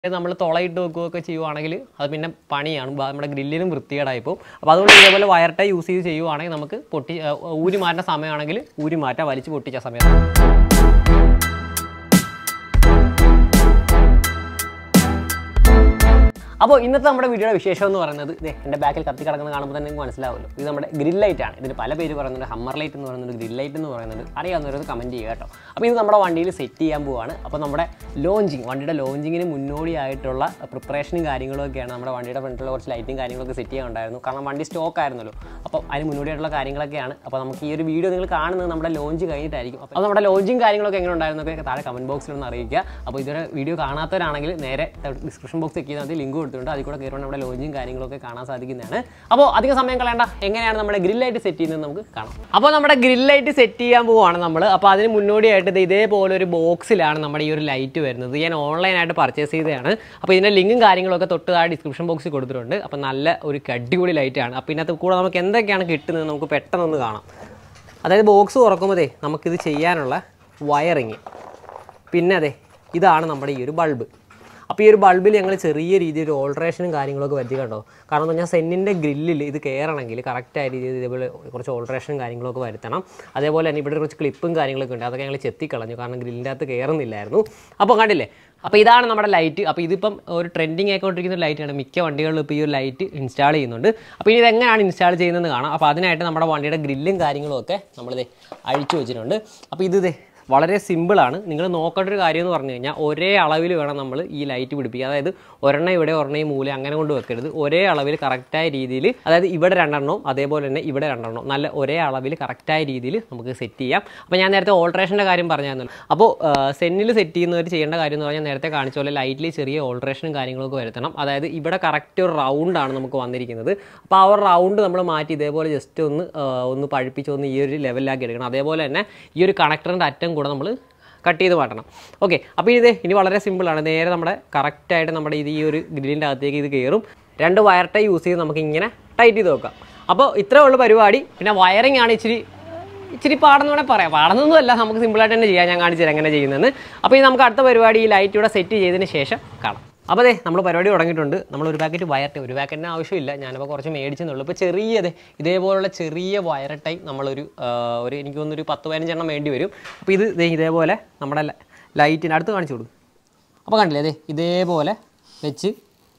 നമ്മൾ തുളയിട്ട് വെക്കുകയൊക്കെ ചെയ്യുവാണെങ്കിൽ അത് പിന്നെ പണിയാണ് ബ- നമ്മുടെ ഗ്രില്ലിനും വൃത്തികേടായി പോകും അപ്പോൾ അതുകൊണ്ട് ഇതേപോലെ വയർ ടൈ യൂസ് ചെയ്ത് ചെയ്യുവാണെങ്കിൽ നമുക്ക് പൊട്ടി ആ, ഊരി മാറ്റുന്ന സമയമാണെങ്കിൽ ഊരി മാറ്റാം വലിച്ച് പൊട്ടിച്ച സമയത്ത് അപ്പോൾ ഇന്നത്തെ നമ്മുടെ വീഡിയോയുടെ വിശേഷം എന്ന് പറയുന്നത് ദേ എൻ്റെ ബാക്കിൽ കത്തി കിടക്കുന്നത് കാണുമ്പോൾ തന്നെ നിങ്ങൾക്ക് മനസ്സിലാവുമല്ലോ ഇത് നമ്മുടെ ഗ്രിൽ ലൈറ്റ് ആണ് ഇതിന് പല പേര് പറയുന്നുണ്ട് ഹമ്മർ ലൈറ്റ് എന്ന് പറയുന്നത് ഗ്രിൽ ലൈറ്റ് എന്ന് പറയുന്നത് അറിയാവുന്നവരത് കമൻറ്റ് ചെയ്യുക കേട്ടോ അപ്പോൾ ഇത് നമ്മുടെ വണ്ടിയിൽ സെറ്റ് ചെയ്യാൻ പോവാണ് അപ്പോൾ നമ്മുടെ ലോഞ്ചിങ് വണ്ടിയുടെ ലോഞ്ചിങ്ങിന് മുന്നോടിയായിട്ടുള്ള പ്രിപ്പറേഷനും കാര്യങ്ങളും ഒക്കെയാണ് നമ്മുടെ വണ്ടിയുടെ ഫ്രണ്ടിലുള്ള കുറച്ച് ലൈറ്റും കാര്യങ്ങളൊക്കെ സെറ്റ് ചെയ്യാൻ ഉണ്ടായിരുന്നു കാരണം വണ്ടി സ്റ്റോക്ക് ആയിരുന്നല്ലോ അപ്പോൾ അതിന് മുന്നോടിയായിട്ടുള്ള കാര്യങ്ങളൊക്കെയാണ് അപ്പോൾ നമുക്ക് ഈ ഒരു വീഡിയോ നിങ്ങൾ കാണുന്നത് നമ്മുടെ ലോഞ്ച് കഴിഞ്ഞിട്ടായിരിക്കും അപ്പോൾ നമ്മുടെ ലോഞ്ചിങ് കാര്യങ്ങളൊക്കെ എങ്ങനെ ഉണ്ടായിരുന്നൊക്കെ താഴെ കമൻറ്റ് ബോക്സിൽ ഒന്ന് അറിയിക്കുക അപ്പോൾ ഇതുവരെ വീഡിയോ കാണാത്തവരാണെങ്കിൽ നേരെ ഡിസ്ക്രിപ്ഷൻ ബോക്സ് ചെക്ക് ചെയ്താൽ മതി ലിങ്ക് കൊടുത്തിട്ടുണ്ട് അതിൽ കൂടെ കയറുമ്പോൾ നമ്മുടെ ലോഞ്ചും കാര്യങ്ങളൊക്കെ കാണാൻ സാധിക്കുന്നതാണ് അപ്പോൾ അധികം സമയം കളയണ്ട എങ്ങനെയാണ് നമ്മുടെ ഗ്രില്ലായിട്ട് സെറ്റ് ചെയ്യുന്നത് നമുക്ക് കാണാം അപ്പോൾ നമ്മുടെ ഗ്രില്ലായിട്ട് സെറ്റ് ചെയ്യാൻ പോവാണ് നമ്മൾ അപ്പോൾ അതിന് മുന്നോടിയായിട്ട് ദേ ഇതേപോലെ ഒരു ബോക്സിലാണ് നമ്മുടെ ഈ ഒരു ലൈറ്റ് വരുന്നത് ഞാൻ ഓൺലൈനായിട്ട് പർച്ചേസ് ചെയ്തതാണ് അപ്പോൾ ഇതിൻ്റെ ലിങ്കും കാര്യങ്ങളൊക്കെ തൊട്ട് താഴെ ഡിസ്ക്രിപ്ഷൻ ബോക്സിൽ കൊടുത്തിട്ടുണ്ട് അപ്പോൾ നല്ല ഒരു അടിപൊളി ലൈറ്റാണ് അപ്പോൾ ഇതിനകത്ത് കൂടെ നമുക്ക് എന്തൊക്കെയാണ് കിട്ടുന്നത് നമുക്ക് പെട്ടെന്നൊന്ന് കാണാം അതായത് ബോക്സ് തുറക്കുമ്പോഴേ നമുക്കിത് ചെയ്യാനുള്ള വയറിങ് പിന്നെ അതെ ഇതാണ് നമ്മുടെ ഈ ഒരു ബൾബ് അപ്പോൾ ഈ ഒരു ബൾബിൽ ഞങ്ങൾ ചെറിയ രീതിയിൽ ഒരു ഓൾട്രേഷനും കാര്യങ്ങളൊക്കെ വരുത്തി കണ്ടോ കാരണം എന്ന് പറഞ്ഞാൽ സെന്നിൻ്റെ ഗ്രില്ലിൽ ഇത് കയറണമെങ്കിൽ കറക്റ്റായ രീതിയിൽ ഇതേപോലെ കുറച്ച് ഓൾട്രേഷനും കാര്യങ്ങളൊക്കെ വരുത്തണം അതേപോലെ തന്നെ ഇവിടെ കുറച്ച് ക്ലിപ്പും കാര്യങ്ങളൊക്കെ ഉണ്ട് അതൊക്കെ ഞങ്ങൾ ചെത്തിക്കളഞ്ഞു കാരണം ഗ്രില്ലിൻ്റെ അകത്ത് കയറുന്നില്ലായിരുന്നു അപ്പോൾ കണ്ടില്ലേ അപ്പോൾ ഇതാണ് നമ്മുടെ ലൈറ്റ് അപ്പോൾ ഇതിപ്പം ഒരു ട്രെൻഡിങ് ആയിക്കൊണ്ടിരിക്കുന്ന ഒരു ലൈറ്റാണ് മിക്ക വണ്ടികളിലും ഇപ്പോൾ ഈ ഒരു ലൈറ്റ് ഇൻസ്റ്റാൾ ചെയ്യുന്നുണ്ട് അപ്പോൾ ഇനി ഇതെങ്ങനെയാണ് ഇൻസ്റ്റാൾ ചെയ്യുന്നതെന്ന് കാണാം അപ്പോൾ അതിനായിട്ട് നമ്മുടെ വണ്ടിയുടെ ഗ്രില്ലും കാര്യങ്ങളും ഒക്കെ നമ്മളിത് അഴിച്ചു വെച്ചിട്ടുണ്ട് അപ്പോൾ ഇത് ദേ വളരെ സിമ്പിളാണ് നിങ്ങൾ നോക്കേണ്ട ഒരു കാര്യം എന്ന് പറഞ്ഞു കഴിഞ്ഞാൽ ഒരേ അളവിൽ വേണം നമ്മൾ ഈ ലൈറ്റ് പിടിപ്പിക്കുക അതായത് ഒരെണ്ണം ഇവിടെ ഒരെണ്ണം ഈ മൂല അങ്ങനെ കൊണ്ട് വെക്കരുത് ഒരേ അളവിൽ കറക്റ്റായ രീതിയിൽ അതായത് ഇവിടെ രണ്ടെണ്ണവും അതേപോലെ തന്നെ ഇവിടെ രണ്ടെണ്ണവും നല്ല ഒരേ അളവിൽ കറക്റ്റായ രീതിയിൽ നമുക്ക് സെറ്റ് ചെയ്യാം അപ്പോൾ ഞാൻ നേരത്തെ ഓൾട്രേഷൻ്റെ കാര്യം പറഞ്ഞായിരുന്നു അപ്പോൾ സെന്നിൽ സെറ്റ് ചെയ്യുന്നവർ ചെയ്യേണ്ട കാര്യം എന്ന് പറഞ്ഞാൽ നേരത്തെ കാണിച്ച പോലെ ലൈറ്റിൽ ചെറിയ ഓൾട്രേഷനും കാര്യങ്ങളൊക്കെ വരുത്തണം അതായത് ഇവിടെ കറക്റ്റ് ഒരു റൗണ്ടാണ് നമുക്ക് വന്നിരിക്കുന്നത് അപ്പോൾ ആ ഒരു റൗണ്ട് നമ്മൾ മാറ്റി ഇതേപോലെ ജസ്റ്റ് ഒന്ന് ആ, ഒന്ന് പഴിപ്പിച്ച് ഒന്ന് ഈ ഒരു ലെവലിലാക്കി എടുക്കണം അതേപോലെ തന്നെ ഈ ഒരു കണക്ടറിൻ്റെ അറ്റം കൂടെ നമ്മൾ കട്ട് ചെയ്ത് മാറ്റണം ഓക്കെ അപ്പോൾ ഇത് ഇനി വളരെ സിമ്പിളാണ് നേരെ നമ്മുടെ കറക്റ്റായിട്ട് നമ്മുടെ ഇത് ഈ ഒരു ഗ്രില്ലിൻ്റെ അകത്തേക്ക് ഇത് കയറും രണ്ട് വയർ ടൈ യൂസ് ചെയ്ത് നമുക്ക് ഇങ്ങനെ ടൈറ്റ് ചെയ്ത് വെക്കാം അപ്പോൾ ഇത്രേ ഉള്ളൂ പരിപാടി പിന്നെ വയറിംഗ് ആണ് ഇച്ചിരി ഇച്ചിരി പാടെന്ന് വേണേൽ പറയാം പാടുന്നൊന്നുമല്ല നമുക്ക് സിമ്പിളായിട്ട് തന്നെ ചെയ്യാം ഞാൻ കാണിച്ചു തരാം എങ്ങനെ ചെയ്യുന്നതെന്ന് അപ്പോൾ ഇനി നമുക്ക് അടുത്ത പരിപാടി ഈ ലൈറ്റ് ഇവിടെ സെറ്റ് ചെയ്തതിന് ശേഷം കാണാം അപ്പോൾ അതെ നമ്മൾ പരിപാടി തുടങ്ങിയിട്ടുണ്ട് നമ്മൾ ഒരു പാക്കറ്റ് വയർ ടൈ ഒരു പാക്കറ്റിന് ആവശ്യമില്ല ഞാനിപ്പോൾ കുറച്ച് മേടിച്ചെന്നുള്ളൂ ഇപ്പോൾ ചെറിയത് ഇതേപോലുള്ള ചെറിയ വയർ ടൈ നമ്മളൊരു ആ, ഒരു എനിക്ക് തോന്നുന്നൊരു പത്ത് പതിനഞ്ചെണ്ണം വേണ്ടി വരും അപ്പോൾ ഇത് ദേ ഇതേപോലെ നമ്മുടെ ലൈറ്റിന് അടുത്ത് കാണിച്ചു കൊടുക്കും അപ്പോൾ കണ്ടില്ലേ അതെ ഇതേപോലെ വെച്ച്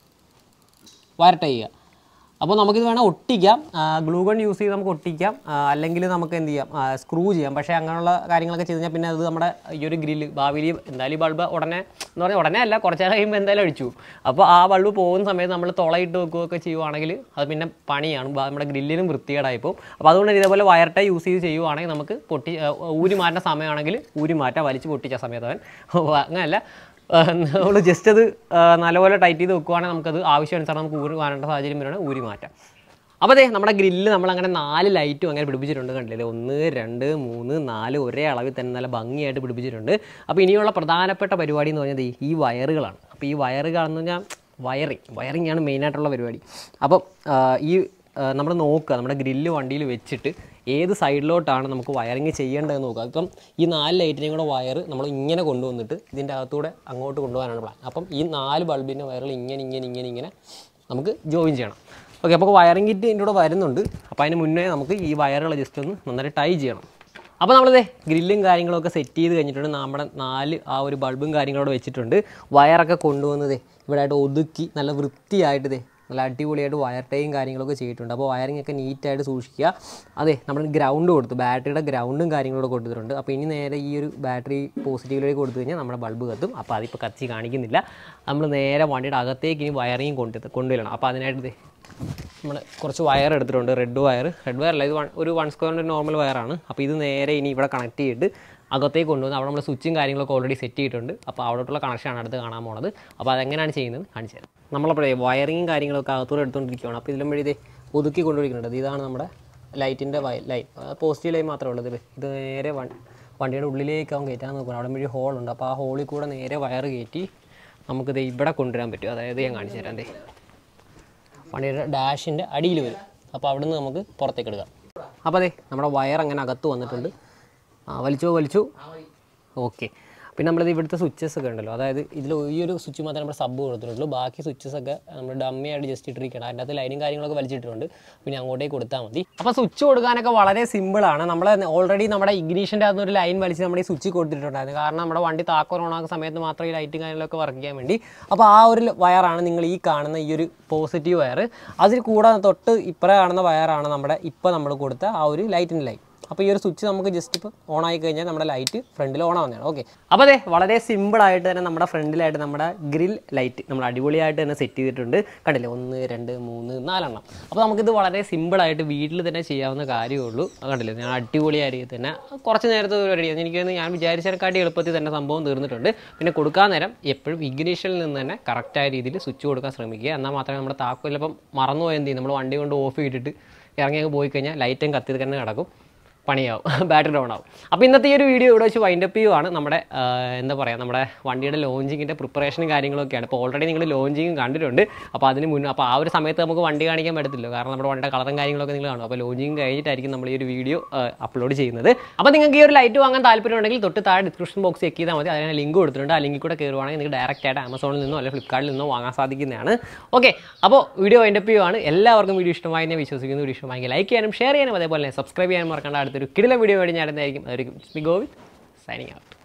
വയർ ടൈ ചെയ്യുക അപ്പോൾ നമുക്കിത് വേണം ഒട്ടിക്കാം ഗ്ലൂ ഗൺ യൂസ് ചെയ്ത് നമുക്ക് ഒട്ടിക്കാം ആ, അല്ലെങ്കിൽ നമുക്ക് എന്ത് ചെയ്യാം സ്ക്രൂ ചെയ്യാം പക്ഷേ അങ്ങനെയുള്ള കാര്യങ്ങളൊക്കെ ചെയ്ത് കഴിഞ്ഞാൽ പിന്നെ അത് നമ്മുടെ ഈ ഒരു ഗ്രില്ല് ഭാവിയിൽ എന്തായാലും ഈ ബൾബ് ഉടനെ എന്ന് പറഞ്ഞാൽ ഉടനെ അല്ല കുറച്ച് നേരം കഴിയുമ്പോൾ എന്തായാലും അടിച്ചു അപ്പോൾ ആ ബൾബ് പോകുന്ന സമയത്ത് നമ്മൾ തുളയിട്ട് വെക്കുകയൊക്കെ ചെയ്യുവാണെങ്കിൽ അത് പിന്നെ പണിയാണ് ബ- നമ്മുടെ ഗ്രില്ലിനും വൃത്തികേടായി പോകും അപ്പോൾ അതുകൊണ്ട് ഇതേപോലെ വയർ ടൈ യൂസ് ചെയ്ത് ചെയ്യുവാണെങ്കിൽ നമുക്ക് പൊട്ടി ആ, ഊരി മാറ്റുന്ന സമയമാണെങ്കിൽ ഊരി മാറ്റാം വലിച്ച് പൊട്ടിച്ച സമയത്ത് അവൻ അങ്ങനെയല്ല നമ്മൾ ജസ്റ്റ് അത് ആ, നല്ലപോലെ ടൈറ്റ് ചെയ്ത് വെക്കുവാണെങ്കിൽ നമുക്കത് ആവശ്യാനുസരണം നമുക്ക് ഊരി മാറേണ്ട സാഹചര്യം വരുവാണെങ്കിൽ ഊരി മാറ്റാം അപ്പോൾ അതെ നമ്മുടെ ഗ്രില്ല് നമ്മൾ അങ്ങനെ നാല് ലൈറ്റും അങ്ങനെ പിടിപ്പിച്ചിട്ടുണ്ട് കണ്ടില്ലേ ഒന്ന് രണ്ട് മൂന്ന് നാല് ഒരേ അളവിൽ തന്നെ നല്ല ഭംഗിയായിട്ട് പിടിപ്പിച്ചിട്ടുണ്ട് അപ്പോൾ ഇനിയുള്ള പ്രധാനപ്പെട്ട പരിപാടി എന്ന് പറഞ്ഞത് ഈ- ഈ വയറുകളാണ് അപ്പോൾ ഈ വയറുകളെന്ന് പറഞ്ഞാൽ വയറിങ് വയറിങ് ആണ് മെയിനായിട്ടുള്ള പരിപാടി അപ്പം ആ, ഈ നമ്മൾ നോക്കുക നമ്മുടെ ഗ്രില്ല് വണ്ടിയിൽ വെച്ചിട്ട് ഏത് സൈഡിലോട്ടാണ് നമുക്ക് വയറിങ് ചെയ്യേണ്ടതെന്ന് നോക്കുക ഇപ്പം ഈ നാല് ലൈറ്റിനെയും കൂടെ വയർ നമ്മൾ ഇങ്ങനെ കൊണ്ടുവന്നിട്ട് ഇതിൻ്റെ അകത്തൂടെ അങ്ങോട്ട് കൊണ്ടുപോകാനാണ് പ്ലാൻ അപ്പം ഈ നാല് ബൾബിൻ്റെ വയറുകൾ ഇങ്ങനെ ഇങ്ങനെ ഇങ്ങനെ ഇങ്ങനെ നമുക്ക് ജോയിൻ ചെയ്യണം ഓക്കെ അപ്പോൾ വയറിംഗ് കിറ്റ് ഇതിൻ്റെ കൂടെ വരുന്നുണ്ട് അപ്പോൾ അതിന് മുന്നേ നമുക്ക് ഈ വയറുകൾ ജസ്റ്റ് ഒന്ന് നന്നായിട്ട് ടൈ ചെയ്യണം അപ്പോൾ നമ്മളിതേ ഗ്രില്ലും കാര്യങ്ങളൊക്കെ സെറ്റ് ചെയ്ത് കഴിഞ്ഞിട്ടുണ്ട് നമ്മുടെ നാല് ആ ഒരു ബൾബും കാര്യങ്ങളോട് വെച്ചിട്ടുണ്ട് വയറൊക്കെ കൊണ്ടുവന്നതേ ഇവിടെ ആയിട്ട് ഒതുക്കി നല്ല വൃത്തിയായിട്ട് ദേ നല്ല അടിപൊളിയായിട്ട് വയർ ടൈയും കാര്യങ്ങളൊക്കെ ചെയ്തിട്ടുണ്ട് അപ്പോൾ വയറിംഗ് ഒക്കെ നീറ്റായിട്ട് സൂക്ഷിക്കുക അതെ നമ്മൾ ഗ്രൗണ്ട് കൊടുത്തു ബാറ്ററിയുടെ ഗ്രൗണ്ടും കാര്യങ്ങളോട് കൊടുത്തിട്ടുണ്ട് അപ്പോൾ ഇനി നേരെ ഈ ഒരു ബാറ്ററി പോസിറ്റീവിലേക്ക് കൊടുത്തു കഴിഞ്ഞാൽ നമ്മുടെ ബൾബ് കത്തും അപ്പോൾ അതിപ്പോൾ കത്തി കാണിക്കുന്നില്ല നമ്മൾ നേരെ വണ്ടിയുടെ അകത്തേക്ക് ഇനി വയറിങ് കൊണ്ട് കൊണ്ടുവരണം അപ്പോൾ അതിനായിട്ട് ദേ നമ്മൾ കുറച്ച് വയർ എടുത്തിട്ടുണ്ട് റെഡ് വയർ റെഡ് വയർ അല്ല ഇത് വൺ- ഒരു വൺ സ്ക്വയറിൻ്റെ നോർമൽ വയറാണ് അപ്പോൾ ഇത് നേരെ ഇനി ഇവിടെ കണക്ട് ചെയ്തിട്ട് അകത്തേക്ക് കൊണ്ടുവന്ന് അവിടെ നമ്മൾ സ്വിച്ചും കാര്യങ്ങളൊക്കെ ഓൾറെഡി സെറ്റ് ചെയ്തിട്ടുണ്ട് അപ്പോൾ അവിടോട്ടുള്ള കണക്ഷനാണ് അടുത്ത് കാണാൻ പോണത് അപ്പോൾ അതെങ്ങനെയാണ് ചെയ്യുന്നത് കാണിച്ചു തരാം നമ്മളപ്പോഴേ വയറിങ്ങും കാര്യങ്ങളൊക്കെ അകത്തൂടെ എടുത്തുകൊണ്ടിരിക്കുകയാണ് അപ്പോൾ ഇതിലും വഴി ഇത് ഒതുക്കി കൊണ്ടുപോയിരിക്കുന്നുണ്ട് ഇതാണ് നമ്മുടെ ലൈറ്റിൻ്റെ വയ ലൈൻ പോസിറ്റീവ് ലൈൻ മാത്രമേ ഉള്ളത് ഇത് നേരെ വൺ വണ്ടിയുടെ ഉള്ളിലേക്ക് അവൻ കയറ്റാൻ നോക്കണം അവിടെ വഴി ഹോളുണ്ട് അപ്പോൾ ആ ഹോളിൽ കൂടെ നേരെ വയർ കയറ്റി നമുക്കിത് ഇവിടെ കൊണ്ടുവരാൻ പറ്റും അതായത് ഞാൻ കാണിച്ചു തരാം ദേ വണ്ടിയുടെ ഡാഷിൻ്റെ അടിയിൽ വരും അപ്പോൾ അവിടെ നിന്ന് നമുക്ക് പുറത്തേക്ക് എടുക്കാം അപ്പോൾ അതെ നമ്മുടെ വയർ അങ്ങനെ അകത്ത് വന്നിട്ടുണ്ട് ആ വലിച്ചു വലിച്ചു ഓക്കെ പിന്നെ നമ്മളിത് ഇവിടുത്തെ സ്വിച്ചസ് ഒക്കെ ഉണ്ടല്ലോ അതായത് ഇതിൽ ഈ ഒരു സ്വിച്ച് മാത്രമേ നമ്മൾ സബ് കൊടുത്തിട്ടുള്ളൂ ബാക്കി സ്വിച്ചസ് ഒക്കെ നമ്മൾ ഡമ്മി ആയിട്ട് ജസ്റ്റ് ഇട്ടിരിക്കണം അതിൻ്റെ അകത്ത് ലൈനും കാര്യങ്ങളൊക്കെ വലിച്ചിട്ടുണ്ട് പിന്നെ അങ്ങോട്ടേക്ക് കൊടുത്താൽ മതി അപ്പോൾ സ്വിച്ച് കൊടുക്കാനൊക്കെ വളരെ സിമ്പിളാണ് നമ്മൾ ഓൾറെഡി നമ്മുടെ ഇഗ്നീഷൻ്റെ അകത്ത് ഒരു ലൈൻ വലിച്ച് നമ്മുടെ ഈ സ്വിച്ച് കൊടുത്തിട്ടുണ്ടായിരുന്നു കാരണം നമ്മുടെ വണ്ടി താക്കോൽ ഓണാക്കുന്ന സമയത്ത് മാത്രം ഈ ലൈറ്റും കാര്യങ്ങളൊക്കെ വർക്ക് ചെയ്യാൻ വേണ്ടി അപ്പോൾ ആ ഒരു വയറാണ് നിങ്ങൾ ഈ കാണുന്ന ഈ ഒരു പോസിറ്റീവ് വയർ അതിൽ കൂടാതെ തൊട്ട് ഇപ്പറേ കാണുന്ന വയറാണ് നമ്മുടെ ഇപ്പോൾ നമ്മൾ കൊടുത്ത ആ ഒരു ലൈറ്റിൻ്റെ ലൈൻ അപ്പോൾ ഈ ഒരു സ്വിച്ച് നമുക്ക് ജസ്റ്റ് ഇപ്പോൾ ഓൺ ആയി കഴിഞ്ഞാൽ നമ്മുടെ ലൈറ്റ് ഫ്രണ്ടിൽ ഓൺ ആവുന്നതാണ് ഓക്കെ അപ്പോൾ അതെ വളരെ സിമ്പിളായിട്ട് തന്നെ നമ്മുടെ ഫ്രണ്ടിലായിട്ട് നമ്മുടെ ഗ്രിൽ ലൈറ്റ് നമ്മൾ അടിപൊളിയായിട്ട് തന്നെ സെറ്റ് ചെയ്തിട്ടുണ്ട് കണ്ടില്ലേ ഒന്ന് രണ്ട് മൂന്ന് നാലെണ്ണം അപ്പോൾ നമുക്കിത് വളരെ സിമ്പിളായിട്ട് വീട്ടിൽ തന്നെ ചെയ്യാവുന്ന കാര്യമേ ഉള്ളൂ അത് കണ്ടില്ലേ ഞാൻ അടിപൊളിയായിട്ട് തന്നെ കുറച്ച് നേരത്തെ ഒരു പരിപാടി എനിക്ക് തോന്നുന്നു ഞാൻ വിചാരിച്ചതിനെക്കാട്ടി എളുപ്പത്തിൽ തന്നെ സംഭവം തീർന്നിട്ടുണ്ട് പിന്നെ കൊടുക്കാൻ നേരം എപ്പോഴും ഇഗ്നീഷനിൽ നിന്ന് തന്നെ കറക്റ്റായ രീതിയിൽ സ്വിച്ച് കൊടുക്കാൻ ശ്രമിക്കുക എന്നാൽ മാത്രമേ നമ്മുടെ താക്കോൽ ചിലപ്പം മറന്നുപോയി എന്ത് ചെയ്യും നമ്മൾ വണ്ടി കൊണ്ട് ഓഫ് ചെയ്തിട്ട് ഇറങ്ങി അങ്ങ് പോയി കഴിഞ്ഞാൽ ലൈറ്റും കത്തി തന്നെ കിടക്കും പണിയാവും ബാറ്ററി ഡൗൺ ആവും അപ്പോൾ ഇന്നത്തെ ഈ ഒരു വീഡിയോ ഇവിടെ വെച്ച് വൈൻഡപ്പ് ചെയ്യുവാണ് നമ്മുടെ ആ, എന്താ പറയുക നമ്മുടെ വണ്ടിയുടെ ലോഞ്ചിങ്ങിൻ്റെ പ്രിപ്പറേഷനും കാര്യങ്ങളൊക്കെയാണ് ഇപ്പോൾ ഓൾറെഡി നിങ്ങൾ ലോഞ്ചിങ് കണ്ടിട്ടുണ്ട് അപ്പോൾ അതിന് മുന്നേ അപ്പോൾ ആ ഒരു സമയത്ത് നമുക്ക് വണ്ടി കാണിക്കാൻ പറ്റത്തില്ല കാരണം നമ്മുടെ വണ്ടിയുടെ കളറും കാര്യങ്ങളൊക്കെ നിങ്ങൾ കാണും അപ്പോൾ ലോഞ്ചിങ് കഴിഞ്ഞിട്ടായിരിക്കും നമ്മൾ ഈ ഒരു വീഡിയോ അപ്ലോഡ് ചെയ്യുന്നത് അപ്പോൾ നിങ്ങൾക്ക് ഈ ഒരു ലൈറ്റ് വാങ്ങാൻ താല്പര്യമുണ്ടെങ്കിൽ തൊട്ട് താഴെ ഡിസ്ക്രിപ്ഷൻ ബോക്സ് ചെക്ക് ചെയ്താൽ മതി അതിന് ലിങ്ക് കൊടുത്തിട്ടുണ്ട് ആ ലിങ്കിൽ കൂടെ കയറുവാണെങ്കിൽ നിങ്ങൾക്ക് ഡയറക്റ്റ് ആയിട്ട് ആമസോണിൽ നിന്നോ അല്ലെങ്കിൽ ഫ്ലിപ്കാർട്ടിൽ നിന്നോ വാങ്ങാൻ സാധിക്കുന്നതാണ് ഓക്കെ അപ്പോൾ വീഡിയോ വൈൻഡപ്പ് ചെയ്യുവാണ് എല്ലാവർക്കും വീഡിയോ ഇഷ്ടമായി ഞാൻ വിശ്വസിക്കുന്നു വീഡിയോ ഇഷ്ടമായെങ്കിൽ ലൈക്ക് ചെയ്യാനും ഷെയർ ചെയ്യാനും അതേപോലെ തന്നെ സബ്സ്ക്രൈബ് ചെയ്യാനും മറക്കേണ്ട അടുത്തൊരു കിടില വീഡിയോ വേണ്ടി ഞാൻ എന്തായിരിക്കും അതായിരിക്കും ഗോവിന്ദ് സൈനിങ് ഔട്ട്